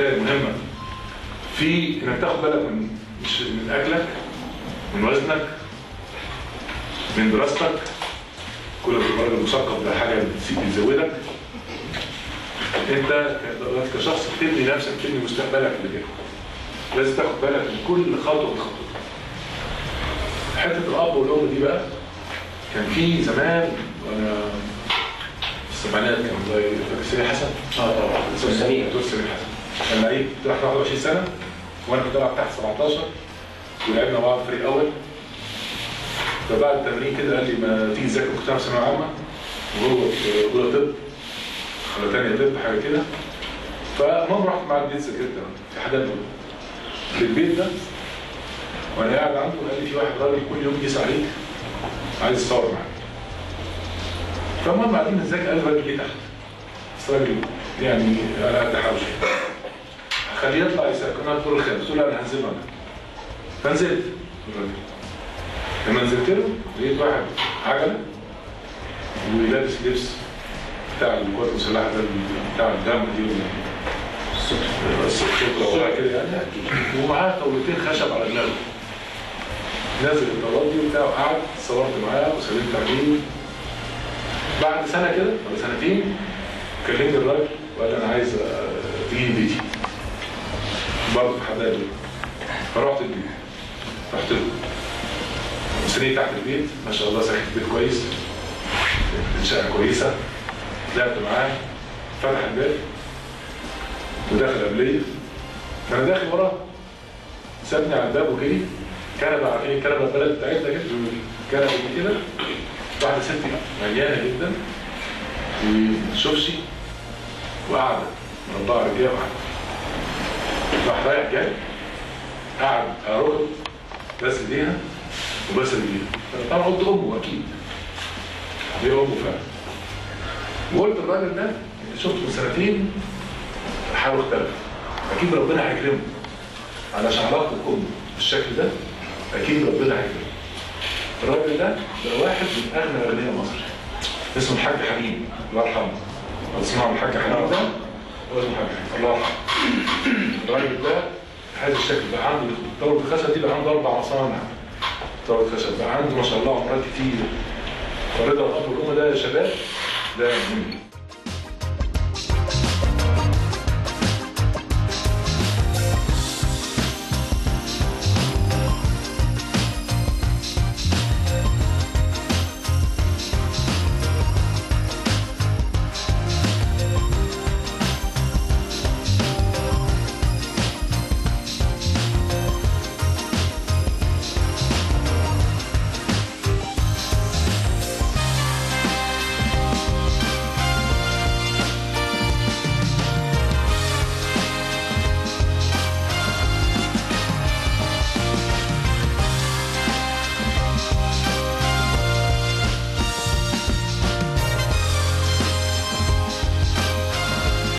الحكايه المهمه في انك تاخد بالك من مش من اكلك من وزنك من دراستك كل ما تبقى راجل مثقف ده حاجه بتزيد- بتزودك انت دلوقتي كشخص بتبني نفسك بتبني مستقبلك اللي كده لازم تاخد بالك من كل خطوه من خطوتك حته الاب والام دي بقى كان في زمان وانا في السبعينات كان زي فاكر سمير حسن اه طبعا دكتور سمير دكتور سمير حسن كان لعيب تحت 21 سنه وانا كنت بلعب تحت 17 ولعبنا مع بعض فريق اول فبعد التمرين كده قال لي ما تيجي تذاكر كنت انا في ثانويه عامه وهو في اولى طب ولا ثانيه طب حاجه كده فالمهم رحت مع البيت ذاكرت في حداد في البيت ده وانا قاعد عنده قال لي في واحد راجل كل يوم يسعى عليك عايز يتصور معاك فالمهم قاعدين نذاكر قال الراجل ليه تحت بس راجل يعني على قد حاله شويه خليه يطلع يسكنها الدور الخامس قلت له انا هنزل انا فنزلت الراجل لما نزلت له لقيت واحد عجله ولابس لبس بتاع القوات المسلحه ده بتاع الدم دي الشرطه ولا كده يعني ومعاه طاولتين خشب على دماغه نازل الطاولات دي وبتاع وقعد صورت معاه وسلمت عليه بعد سنه كده ولا سنتين كلمني الراجل وقال لي انا عايز آه، تيجي بيتي برضه في حدائق فرحت البيت رحت له سرير تحت البيت ما شاء الله ساكن في بيت كويس شقه كويسه لعبت معاه فتح الباب ودخل قبليه فانا داخل وراه سابني على الباب وجري كنبه عارفين الكنبه البلد بتاعتنا كده كنبه دي كده واحده ست مليانه جدا وشوفشي وقاعده مربعه رجليها وقاعده راح رايح جاي قعد على ركب بس ايديها وبس رجليها طبعا قلت امه اكيد هي امه فعلا وقلت الراجل ده اللي شفته من سنتين حاله اختلف اكيد ربنا هيكرمه علشان علاقته بامه بالشكل ده اكيد ربنا هيكرمه الراجل ده ده واحد من اغنى اغنياء مصر اسمه الحاج حبيب الله يرحمه اسمعوا الحاج حبيب ده هو اسمه الحاج حبيب الله يرحمه الراجل ده هذا الشكل بقى عنده طاولة الخشب دي بقى عنده أربع مصانع طاولة خشب بقى عنده ما شاء الله عمرات كتير فرضا الأب والأم ده يا شباب ده مهم